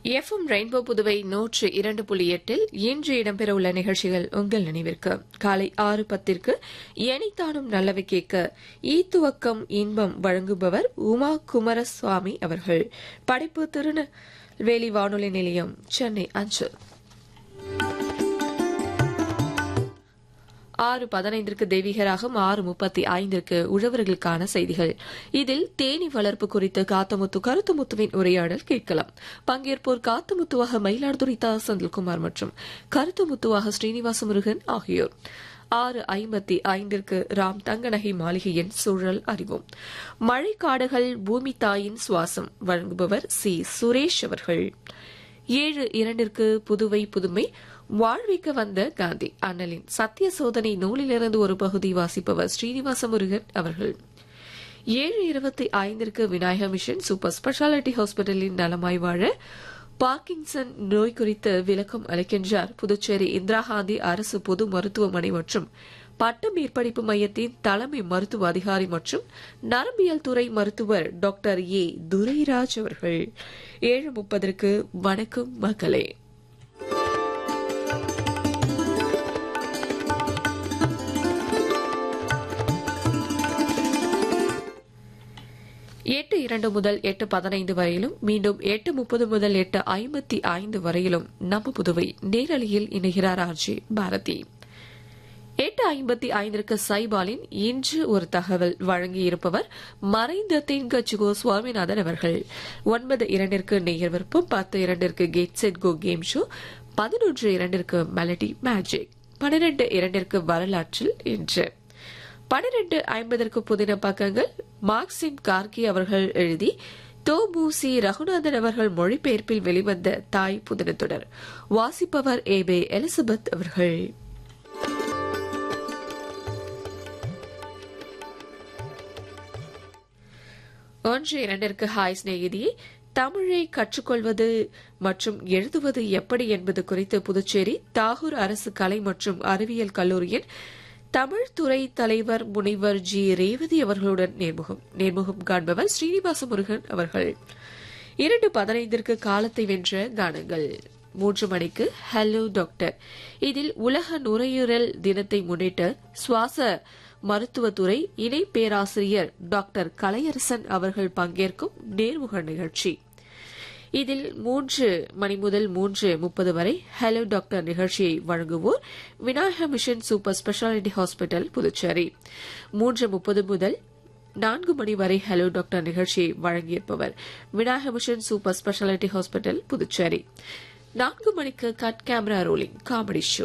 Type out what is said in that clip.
FM rainbow Puduvai நூற்று இரண்டு புள்ளி எட்டில் இன்று இடம்பெறவுள்ள நிகழ்ச்சிகள் உங்கள் நினைவிற்கு காலை ஆறு பத்திற்கு எனித்தானும் நல்லவை கேட்க ஈத்துவக்கம் இன்பம் வழங்குபவர் உமா குமாரசுவாமி அவர்கள் படைப்பு திருநெல்வேலி வானொலி நிலையம் சென்னை அஞ்சல் ஆறு பதினைந்திற்கு தெய்வீகராகும் ஆறு முப்பத்தி ஐந்திற்கு உழவர்களுக்கான செய்திகள் இதில் தேனி வளர்ப்பு குறித்து காத்தமுத்து கருத்துமுத்துவின் உரையாடல் கேட்கலாம் பங்கேற்போர் காத்தமுத்துவாக மயிலாடுதுறை தா செந்தில்குமார் மற்றும் கருத்துமுத்துவாக ஸ்ரீனிவாச முருகன் ஆகியோர் ஆறு ஐம்பத்தி ஐந்திற்கு ராம் தங்கநகை மாளிகையின் சூழல் அறிவோம் மழைக்காடுகள் பூமி தாயின் சுவாசம் வழங்குபவர் சி சுரேஷ் அவர்கள் ஏழு இரண்டிற்கு புதுவை புதுமை வாழ்விக்க வந்த காந்தி அண்ணலின் சத்திய சோதனை நூலிலிருந்து ஒரு பகுதி வாசிப்பவர் ஸ்ரீனிவாச முருகன் அவர்கள் ஏழு இருபத்தி ஐந்திற்கு விநாயக மிஷன் சூப்பர் ஸ்பெஷாலிட்டி ஹாஸ்பிட்டலின் நலமாய் வாழ பார்க்கின்சன் நோய் குறித்து விளக்கம் அளிக்கின்றார் புதுச்சேரி இந்திரா காந்தி அரசு பொது மருத்துவமனை மற்றும் பட்ட மேற்படிப்பு மையத்தின் தலைமை மருத்துவ அதிகாரி மற்றும் நரம்பியல் துறை மருத்துவர் டாக்டர் ஏ துரைராஜ் அவர்கள் ஏழு முப்பதற்கு வணக்கம் மக்களே எட்டு இரண்டு முதல் எட்டு பதினைந்து வரையிலும் மீண்டும் எட்டு முப்பது முதல் எட்டு ஐம்பத்தி ஐந்து வரையிலும் நம்ம புதுவை நேரலையில் இணைகிறார் ஆர்ஜி பாரதி எட்டு ஐம்பத்தி ஐந்திற்கு சைபாலின் இன்று ஒரு தகவல் வழங்கியிருப்பவர் மறைந்த தென்கட்சிகோ சுவாமிநாதன் அவர்கள் ஒன்பது இரண்டிற்கு நேயர் விருப்பம் பத்து இரண்டிற்கு get set go game show பதினொன்று இரண்டிற்கு மெலடி மேஜிக் பன்னிரண்டு இரண்டிற்கு வரலாற்றில் இன்று பனிரெண்டு ஐம்பதற்கு புதின பக்கங்கள் மார்க்சிம் கார்கி அவர்கள் எழுதி தோபூசி ரகுநாதன் அவர்கள் மொழிபெயர்ப்பில் வெளிவந்த தாய் புதினத்தொடர் வாசிப்பவர் ஏபே எலிசபெத் அவர்கள் ஒன்று இரண்டிற்கு ஹாய் சிநேகிதியை தமிழை கற்றுக்கொள்வது மற்றும் எழுதுவது எப்படி என்பது குறித்து புதுச்சேரி தாகூர் அரசு கலை மற்றும் அறிவியல் கல்லூரியின் தமிழ் துறை தலைவர் முனைவர் ஜி ரேவதி அவர்களுடன் நேர்முகம் நேர்முகம் காண்பவர் ஸ்ரீனிவாச முருகன் அவர்கள் இரண்டு பதினைந்திற்கு காலத்தை வென்ற கானங்கள் மூன்று மணிக்கு ஹலோ டாக்டர் இதில் உலக நுரையீரல் தினத்தை முன்னிட்டு சுவாச மருத்துவத்துறை இணை பேராசிரியர் டாக்டர் கலையரசன் அவர்கள் பங்கேற்கும் நேர்முக நிகழ்ச்சி இதில் மூன்று மணி முதல் மூன்று முப்பது வரை ஹலோ டாக்டர் நிகழ்ச்சியை வழங்குவோர் Vinayaka mission super speciality hospital Puducherry மூன்று முப்பது முதல் நான்கு மணி வரை ஹலோ டாக்டர் நிகழ்ச்சியை வழங்கியிருப்பவர் Vinayaka mission super speciality hospital Puducherry நான்கு மணிக்கு cut camera rolling comedy show